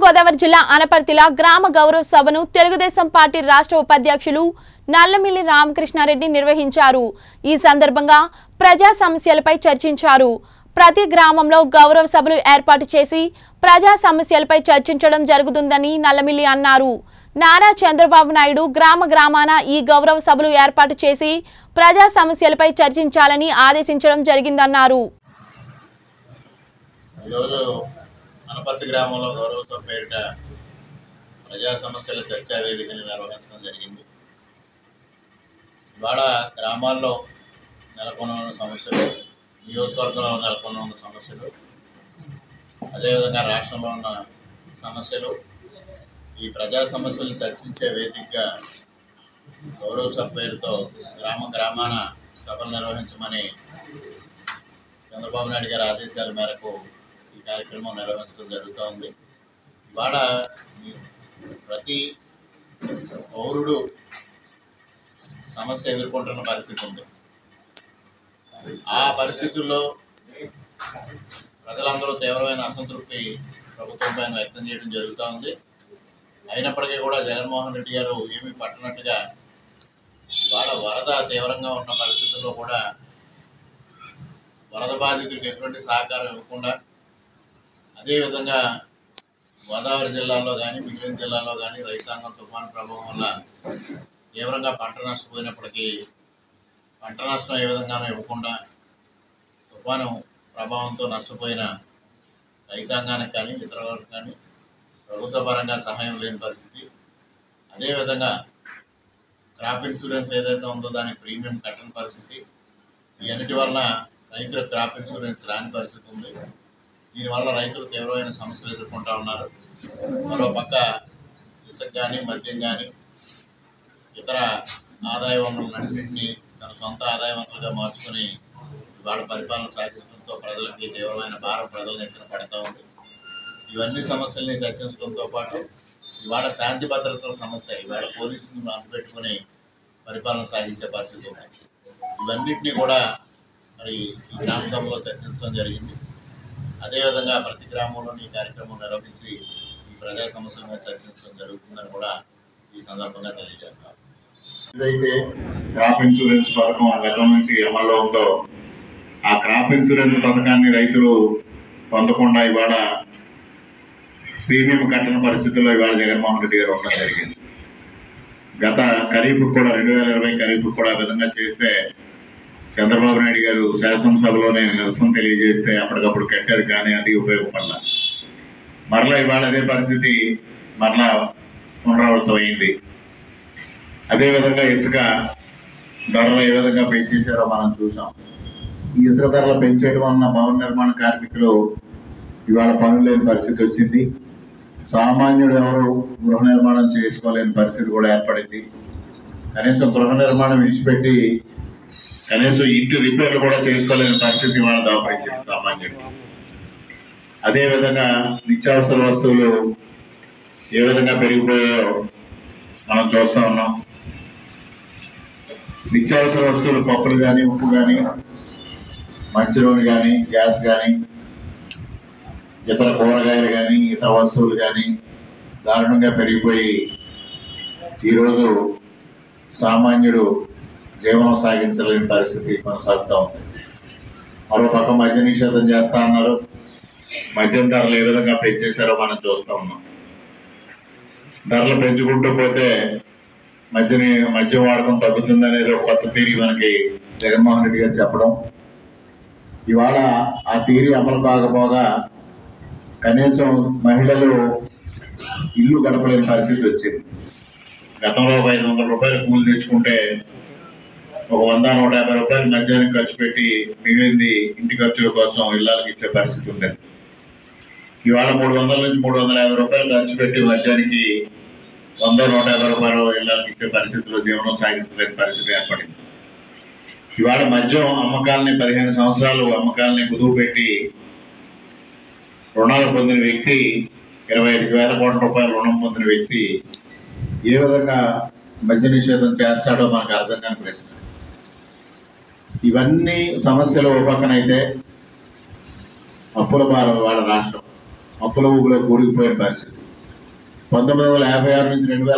గోదావరి జిల్లా అనపర్తిల గ్రామ గౌరవ సభను తెలుగుదేశం పార్టీ రాష్ట్ర ఉపాధ్యక్షులు నల్లమిల్లి రామకృష్ణారెడ్డి నిర్వహించారు ఈ సందర్భంగా ప్రజా సమస్యలపై చర్చించారు ప్రతి గ్రామంలో గౌరవ సభలు ఏర్పాటు చేసి ప్రజా సమస్యలపై చర్చించడం జరుగుతుందని నల్లమిల్లి అన్నారు నారా చంద్రబాబు నాయుడు గ్రామ గ్రామాన ఈ గౌరవ సభలు ఏర్పాటు చేసి ప్రజా సమస్యలపై చర్చించాలని ఆదేశించడం జరిగిందన్నారు ఈరోజు అనపర్తి గ్రామంలో గౌరవ సభ పేరిట ప్రజా సమస్యల చర్చా వేదికని నిర్వహించడం జరిగింది ఇవాళ గ్రామాల్లో నెలకొన్న ఉన్న సమస్యలు నియోజకవర్గంలో నెలకొన్న ఉన్న సమస్యలు అదేవిధంగా రాష్ట్రంలో ఉన్న సమస్యలు ఈ ప్రజా సమస్యలు చర్చించే వేదికగా గౌరవ సభ పేరుతో గ్రామ గ్రామాన సభలు నిర్వహించమని చంద్రబాబు నాయుడు గారి ఆదేశాల మేరకు ఈ కార్యక్రమం నిర్వహించడం జరుగుతూ ఉంది ఇవాళ ఈ ప్రతి పౌరుడు సమస్య ఎదుర్కొంటున్న పరిస్థితి ఉంది ఆ పరిస్థితుల్లో ప్రజలందరూ తీవ్రమైన అసంతృప్తి ప్రభుత్వం పైన వ్యక్తం చేయడం జరుగుతూ ఉంది అయినప్పటికీ కూడా జగన్మోహన్ రెడ్డి గారు ఏమీ పట్టనట్టుగా ఇవాళ వరద తీవ్రంగా ఉన్న పరిస్థితుల్లో కూడా వరద బాధితులకు ఎటువంటి సహకారం ఇవ్వకుండా అదేవిధంగా గోదావరి జిల్లాలో కానీ మిగిలిన జిల్లాలో కానీ రైతాంగం తుఫాను ప్రభావం వల్ల తీవ్రంగా పంట నష్టపోయినప్పటికీ పంట నష్టం ఏ విధంగానూ ఇవ్వకుండా తుఫాను ప్రభావంతో నష్టపోయిన రైతాంగానికి కానీ ఇతర వాళ్ళకి కానీ ప్రభుత్వ పరంగా సహాయం లేని పరిస్థితి అదేవిధంగా క్రాప్ ఇన్సూరెన్స్ ఏదైతే ఉందో దానికి ప్రీమియం కట్టని పరిస్థితి ఈ అన్నిటి వలన రైతులకు క్రాప్ ఇన్సూరెన్స్ రాని పరిస్థితి ఉంది దీనివల్ల రైతులు తీవ్రమైన సమస్యలు ఎదుర్కొంటా ఉన్నారు మరో పక్క ఇసుక కానీ మద్యం కానీ ఇతర ఆదాయ వనరులన్నింటినీ తన సొంత ఆదాయ వనరులుగా మార్చుకొని ఇవాళ పరిపాలన సాగించడంతో ప్రజలకి తీవ్రమైన భారం ప్రజల ఎత్తున పడతా ఉంది ఇవన్నీ సమస్యల్ని చర్చించడంతో పాటు ఇవాళ శాంతి భద్రతల సమస్య ఇవాళ పోలీసులను అడ్డుపెట్టుకుని పరిపాలన సాగించే పరిస్థితి ఉంది ఇవన్నిటినీ కూడా మరి ఈ గ్రామ సభలో చర్చించడం జరిగింది అదేవిధంగా ప్రతి గ్రామంలోని ఈ కార్యక్రమం నిర్వహించి ఈ ప్రజా సమస్యల మీద చర్చించడం జరుగుతుందని కూడా ఈ సందర్భంగా తెలియజేస్తాం ఏదైతే క్రాప్ ఇన్సూరెన్స్ పథకం గతం నుంచి అమల్లో ఉందో ఆ క్రాప్ ఇన్సూరెన్స్ పథకాన్ని రైతులు పొందకుండా ఇవాళ ప్రీమియం కట్టని పరిస్థితుల్లో ఇవాళ జగన్మోహన్ రెడ్డి గారు ఉండడం జరిగింది గత ఖరీఫ్ కూడా రెండు వేల ఇరవై ఖరీఫ్ కూడా ఆ విధంగా చేస్తే చంద్రబాబు నాయుడు గారు శాసనసభలోనే నిరసన తెలియజేస్తే అప్పటికప్పుడు కట్టారు కానీ అది ఉపయోగపడాల మరలా ఇవాళ అదే పరిస్థితి మరలా పునరావృతమైంది అదేవిధంగా ఇసుక ధరలు ఏ విధంగా పెంచేశారో మనం చూసాం ఈ ఇసుక ధరలు పెంచేయడం వలన భవన నిర్మాణ కార్మికులు ఇవాళ పనులు లేని పరిస్థితి వచ్చింది సామాన్యుడు ఎవరు గృహ నిర్మాణం చేసుకోలేని పరిస్థితి కూడా ఏర్పడింది కనీసం గృహ నిర్మాణం విడిచిపెట్టి కనీసం ఇంటి రిపేర్లు కూడా చేసుకోలేని పరిస్థితి ఇవాళ దాపరించింది సామాన్యుడు అదేవిధంగా నిత్యావసర వస్తువులు ఏ విధంగా పెరిగిపోయాయో మనం చూస్తా ఉన్నాం నిత్యావసర వస్తువులు పప్పులు కానీ ఉప్పు కానీ మంచి నూనె కానీ గ్యాస్ కానీ ఇతర కూరగాయలు కానీ ఇతర వస్తువులు కానీ దారుణంగా పెరిగిపోయి ఈరోజు సామాన్యుడు జీవనం సాగించలేని పరిస్థితి కొనసాగుతూ ఉంది మరో పక్క మద్య నిషేధం చేస్తా అన్నారు మద్యం ధరలు ఏ విధంగా పెంచేశారో మనం చూస్తూ ఉన్నాం ధరలు పెంచుకుంటూ పోతే మద్యని మద్యం వాడకం తగ్గుతుందనేది ఒక కొత్త థీరీ మనకి జగన్మోహన్ రెడ్డి గారు చెప్పడం ఇవాళ ఆ థీరీ అమలు కాకపోగా కనీసం మహిళలు ఇల్లు గడపలేని పరిస్థితి వచ్చింది గతంలో ఒక ఐదు వందల రూపాయలు కూలి తెచ్చుకుంటే ఒక వంద నూట యాభై రూపాయలు మద్యానికి ఖర్చు పెట్టి మిగిలింది ఇంటి ఖర్చుల కోసం ఇళ్ళకి ఇచ్చే పరిస్థితి ఉండేది ఇవాళ మూడు వందల నుంచి మూడు వందల యాభై రూపాయలు ఖర్చు పెట్టి మద్యానికి వంద నూట యాభై రూపాయలు ఇళ్ళకి ఇచ్చే పరిస్థితిలో జీవనం సాగించలేని పరిస్థితి ఏర్పడింది ఇవాళ మద్యం అమ్మకాలని పదిహేను సంవత్సరాలు అమ్మకాలని కుదువు పెట్టి రుణాలు పొందిన వ్యక్తి ఇరవై ఐదు వేల కోట్ల రూపాయల రుణం పొందిన వ్యక్తి ఏ విధంగా మద్య నిషేధం చేస్తాడో మనకు అర్థం కాని ప్రశ్న ఇవన్నీ సమస్యలు ఒక పక్కనైతే అప్పుల భారం వాళ్ళ రాష్ట్రం అప్పుల ఊబిలో కూడిపోయిన పరిస్థితి పంతొమ్మిది వందల యాభై ఆరు నుంచి రెండు వేల